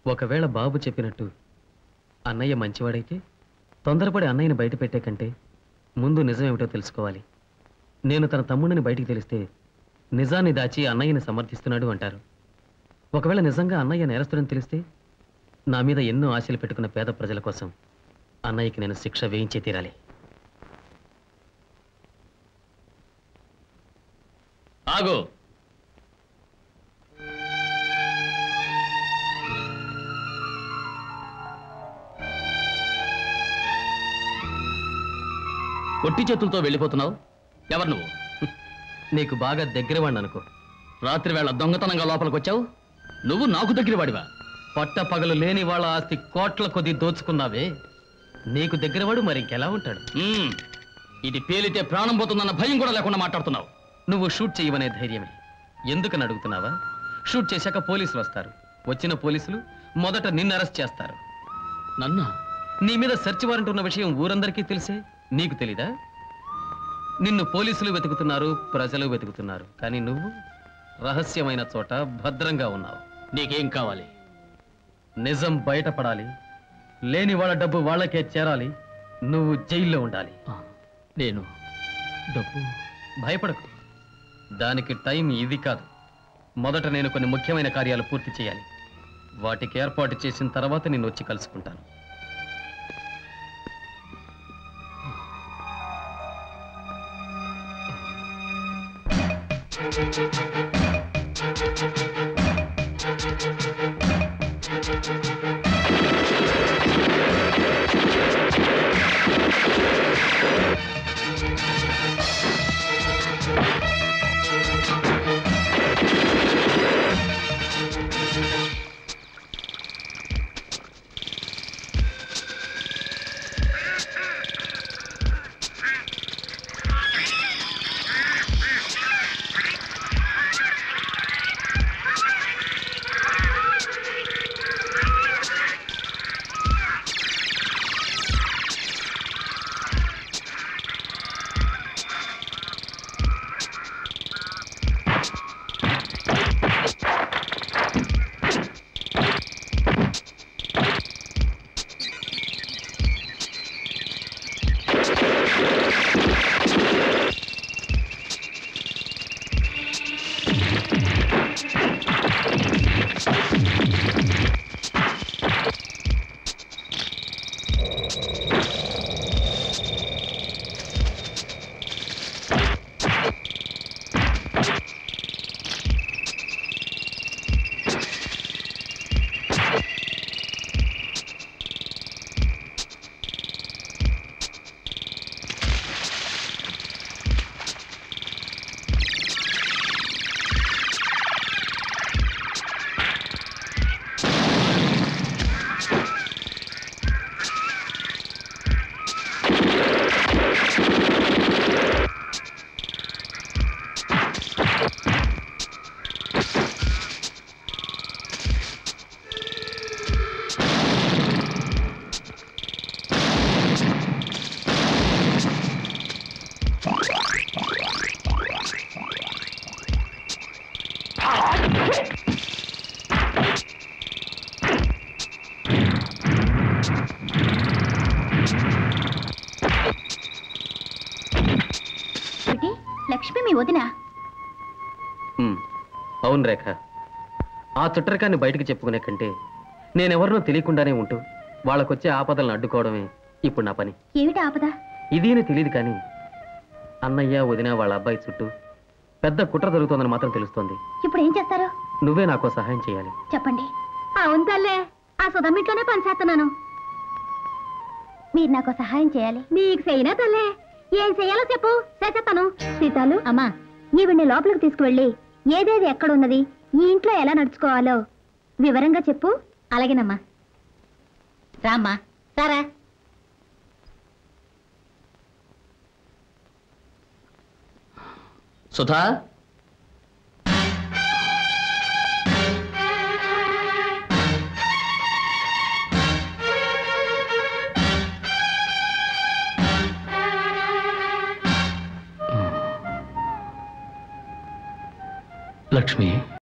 ఒకవేళ బాబు చెప్పినట్టు అన్నయ్య మంచివాడైతే తొందరపడి అన్నయ్యని బయట పెట్టే కంటే ముందు నిజమేమిటో తెలుసుకోవాలి నేను తన తమ్ముడిని బయటికి తెలిస్తే నిజాన్ని దాచి అన్నయ్యని సమర్థిస్తున్నాడు అంటారు ఒకవేళ నిజంగా అన్నయ్య నేరస్తుడని తెలిస్తే నా మీద ఎన్నో ఆశలు పెట్టుకున్న పేద ప్రజల కోసం అన్నయ్యకి నేను శిక్ష వేయించే తీరాలి ఆగు ఒట్టి చేతులతో వెళ్ళిపోతున్నావు ఎవరు నువ్వు నీకు బాగా దగ్గరవాడిని అనుకో రాత్రి వేళ దొంగతనంగా లోపలికి వచ్చావు నువ్వు నాకు దగ్గర వాడివా పట్ట పగలు లేని వాళ్ళ ఆస్తి కోట్ల కొద్ది దోచుకున్నావే నీకు దగ్గరవాడు మరి ఇంకెలా ఉంటాడు ఇది పేలితే ప్రాణం పోతుందన్న భయం కూడా లేకుండా మాట్లాడుతున్నావు నువ్వు షూట్ చేయవనే ధైర్యమే ఎందుకని అడుగుతున్నావా షూట్ చేశాక పోలీసులు వస్తారు వచ్చిన పోలీసులు మొదట నిన్ను అరెస్ట్ చేస్తారు నన్నా నీ మీద సెర్చ్ వారెంట్ ఉన్న విషయం ఊరందరికీ తెలిసే నీకు తెలీదా నిన్ను పోలీసులు వెతుకుతున్నారు ప్రజలు వెతుకుతున్నారు కానీ నువ్వు రహస్యమైన చోట భద్రంగా ఉన్నావు నీకేం కావాలి నిజం బయటపడాలి లేని వాళ్ళ డబ్బు వాళ్ళకే చేరాలి నువ్వు జైల్లో ఉండాలి నేను డబ్బు భయపడకు దానికి టైం ఇది కాదు మొదట నేను కొన్ని ముఖ్యమైన కార్యాలు పూర్తి చేయాలి వాటికి ఏర్పాటు చేసిన తర్వాత నేను వచ్చి కలుసుకుంటాను ఏమిటి? లక్ష్మి మీ వదిన ఉమ్, అవును రేఖ ఆ చుట్టరికాన్ని బయటికి చెప్పుకునే కంటే నేనెవరినో తెలియకుండానే ఉంటూ వాళ్ళకొచ్చే ఆపదలను అడ్డుకోవడమే ఇప్పుడు నా పని ఏమిటి ఆపద ఇదేని తెలియదు కానీ అన్నయ్య వదిన వాళ్ళ అబ్బాయి చుట్టూ పెద్ద కుట్ర జరుగుతోందని మాత్రం తెలుస్తోంది ఇప్పుడు ఏం చేస్తారు నువ్వే నాకు సహాయం చేయాలి చెప్పండి అవును తల్లే ఆ సుధమ్మిట్లోనే పనిచేస్తున్నాను మీరు నాకు సహాయం చేయాలి నీకు చేయనా తల్లే ఏం చేయాలో చెప్పు చేసేస్తాను సీతాలు అమ్మా ఈవిడ్ని లోపలికి తీసుకువెళ్ళి ఏదేది ఎక్కడ ఉన్నది ఈ ఇంట్లో ఎలా నడుచుకోవాలో వివరంగా చెప్పు అలాగేనమ్మా రామ్మా సారా సుధా లక్ష్మి